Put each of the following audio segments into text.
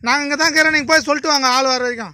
நாங்கள் இங்கே தான் இருக்கிறோம் நீங்கள் போய் சொல்லிட்டு வாங்க ஆள் வர வரைக்கும்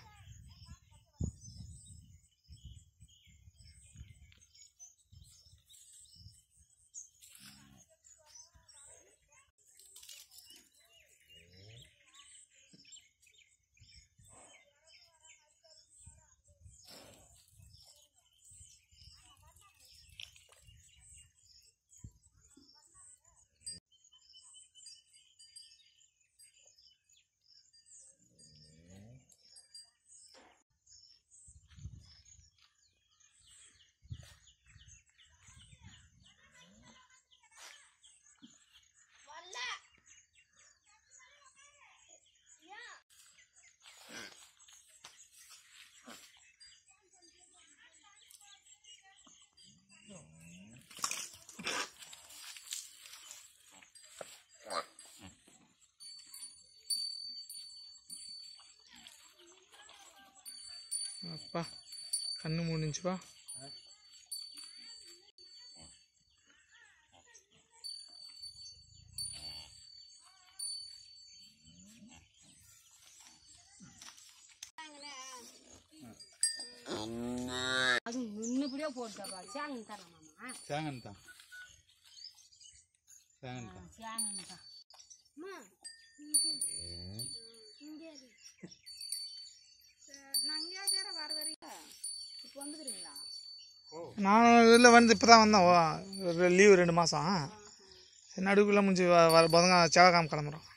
அப்பா கண்ணு முடிஞ்சுப்பா அது முன்னுபடியே போட்டுப்பா சேனல் தரமாமா தேங்கன் தான் தேங்கன் தான் சேனல் தான் அம்மா இங்கே இங்கே நாங்கள் கேட்குற வர வரைக்கும் இப்போ வந்துக்கிறீங்களா நான் இதில் வந்து இப்போ தான் வந்தேன் லீவு ரெண்டு மாதம் நடுவுக்குள்ளே முடிஞ்சு வ- வர புதங்க செவ்வாய்க்கிழமை கிளம்புறோம்